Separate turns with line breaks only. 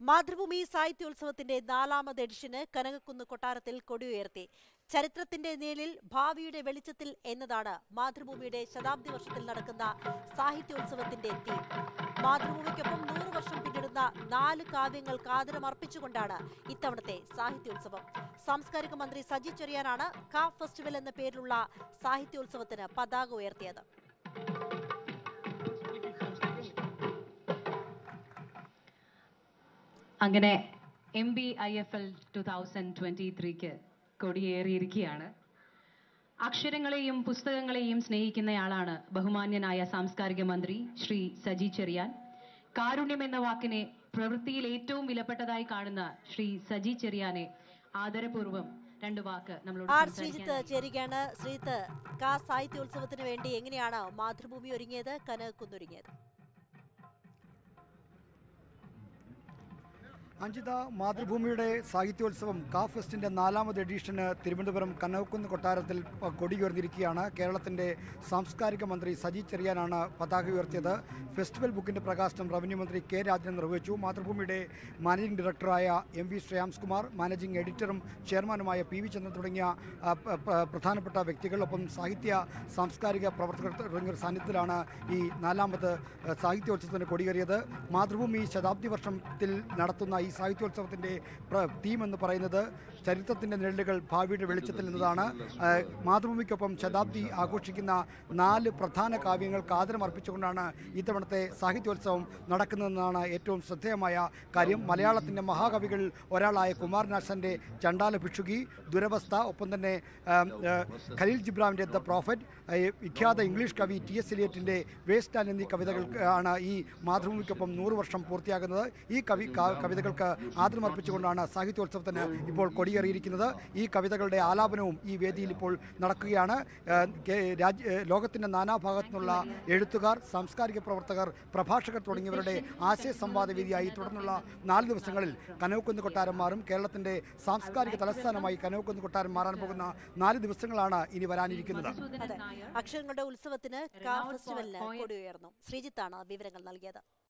മാതൃഭൂമി സാഹിത്യോത്സവത്തിന്റെ നാലാമത് എഡിഷന് കനകക്കുന്ന് കൊട്ടാരത്തിൽ കൊടിയുയർത്തി ചരിത്രത്തിന്റെ നിഴലിൽ ഭാവിയുടെ വെളിച്ചത്തിൽ എന്നതാണ് മാതൃഭൂമിയുടെ ശതാബ്ദി വർഷത്തിൽ നടക്കുന്ന സാഹിത്യോത്സവത്തിന്റെ തീം മാതൃഭൂമിക്കൊപ്പം നൂറ് വർഷം പിന്നിടുന്ന നാല് കാവ്യങ്ങൾക്ക് ആദരം അർപ്പിച്ചുകൊണ്ടാണ് ഇത്തവണത്തെ സാഹിത്യോത്സവം സാംസ്കാരിക മന്ത്രി സജി ചെറിയാനാണ് കാ ഫെസ്റ്റിവൽ എന്ന പേരിലുള്ള സാഹിത്യോത്സവത്തിന് പതാക ഉയർത്തിയത്
അങ്ങനെ M B I F L two thousand twenty ത്രീക്ക് കൊടിയേറിയിരിക്കുകയാണ് അക്ഷരങ്ങളെയും പുസ്തകങ്ങളെയും സ്നേഹിക്കുന്നയാളാണ് ബഹുമാന്യനായ സാംസ്കാരിക മന്ത്രി ശ്രീ സജി ചെറിയാൻ കാരുണ്യം എന്ന വാക്കിനെ പ്രവൃത്തിയിൽ ഏറ്റവും വിലപ്പെട്ടതായി കാണുന്ന ശ്രീ സജി ചെറിയാനെ ആദരപൂർവ്വം രണ്ടു വാക്ക് നമ്മളോട്
ആർ
സംസാരിക്കാൻ
ശ്രീജിത്ത് ചേരുകയാണ് ശ്രീജിത്ത് കാ സാഹിത്യോത്സവത്തിന് വേണ്ടി എങ്ങനെയാണ് മാതൃഭൂമി ഒരുങ്ങിയത് കനകക്കുന്നൊരുങ്ങിയത്
അഞ്ജിത മാതൃഭൂമിയുടെ സാഹിത്യോത്സവം കാ ഫെസ്റ്റിന്റെ നാലാമത് എഡിഷന് തിരുവനന്തപുരം കനകക്കുന്ന് കൊട്ടാരത്തിൽ പ- കൊടിയുയർന്നിരിക്കുകയാണ് കേരളത്തിന്റെ സാംസ്കാരിക മന്ത്രി സജി ചെറിയാനാണ് പതാക ഉയർത്തിയത് ഫെസ്റ്റിവൽ ബുക്കിന്റെ പ്രകാശനം റവന്യൂ മന്ത്രി കെ രാജൻ നിർവഹിച്ചു മാതൃഭൂമിയുടെ മാനേജിംഗ് ഡയറക്ടറായ M V Shreyams Kumar managing എഡിറ്ററും ചെയർമാനുമായ പി വി ചന്ദ്രൻ തുടങ്ങിയ ആ, പ- പ- പ്രധാനപ്പെട്ട വ്യക്തികളൊപ്പം സാഹിത്യ സാംസ്കാരിക പ്രവർത്തകർ തുടങ്ങിയ സാന്നിധ്യത്തിലാണ് ഈ നാലാമത് ആ, സാഹിത്യോത്സവത്തിന് കൊടിയേറിയത് മാതൃഭൂമി ശതാബ്ദി വർഷത്തിൽ നടത്തുന്ന ഈ സാഹിത്യോത്സവത്തിൻ്റെ തീം എന്ന് പറയുന്നത് ചരിത്രത്തിൻ്റെ നിഴലുകൾ ഭാവിയുടെ വെളിച്ചത്തിൽ എന്നതാണ് ആ, മാതൃഭൂമിക്കൊപ്പം ശതാബ്ദി ആഘോഷിക്കുന്ന നാല് പ്രധാന കാവ്യങ്ങൾക്ക് ആദരം അർപ്പിച്ചുകൊണ്ടാണ് ഇത്തവണത്തെ സാഹിത്യോത്സവം നടക്കുന്നതെന്നാണ് ഏറ്റവും ശ്രദ്ധേയമായ കാര്യം മലയാളത്തിൻ്റെ മഹാകവികൾ ഒരാളായ കുമാരനാശാൻ്റെ ചണ്ടാല ഭിക്ഷുകി ദുരവസ്ഥ ഒപ്പം തന്നെ ആം, ആ, ഖലീൽ ജിബ്രാമിൻ്റെ ദ പ്രോഫറ്റ് ആ, വിഖ്യാത ഇംഗ്ലീഷ് കവി ടി എസ് എലിയറ്റിൻ്റെ വേസ്റ്റ് ആൻഡ് എന്നീ കവിതകൾ ആണ് ഈ മാതൃഭൂമിക്കൊപ്പം നൂറ് വർഷം പൂർത്തിയാകുന്നത് ഈ കവി ക- കവിതകൾക്ക് ആദരമർപ്പിച്ചുകൊണ്ടാണ് സാഹിത്യോത്സവത്തിന് ഇപ്പോൾ കൊടിയേറിയിരിക്കുന്നത് ഈ കവിതകളുടെ ആലാപനവും ഈ വേദിയിൽ ഇപ്പോൾ നടക്കുകയാണ് ഏഹ് കേ- രാജ്യ ഏഹ് ലോകത്തിൻ്റെ നാനാഭാഗത്തു നിന്നുള്ള എഴുത്തുകാർ സാംസ്കാരിക പ്രവർത്തകർ പ്രഭാഷകർ തുടങ്ങിയവരുടെ ആശയ സംവാദ വേദിയായി തുടർന്നുള്ള നാല് ദിവസങ്ങളിൽ കനവക്കുന്ന് കൊട്ടാരം മാറും കേരളത്തിൻ്റെ സാംസ്കാരിക തലസ്ഥാനമായി കനവക്കുന്ന് കൊട്ടാരം മാറാൻ പോകുന്ന നാല് ദിവസങ്ങളാണ് ഇനി വരാനിരിക്കുന്നത്
അതെ അക്ഷരങ്ങളുടെ ഉത്സവത്തിന് കാ ഫെസ്റ്റിവലിന് കൊടിയുയർന്നു ശ്രീജിത്താണ് വിവരങ്ങൾ നൽകിയത്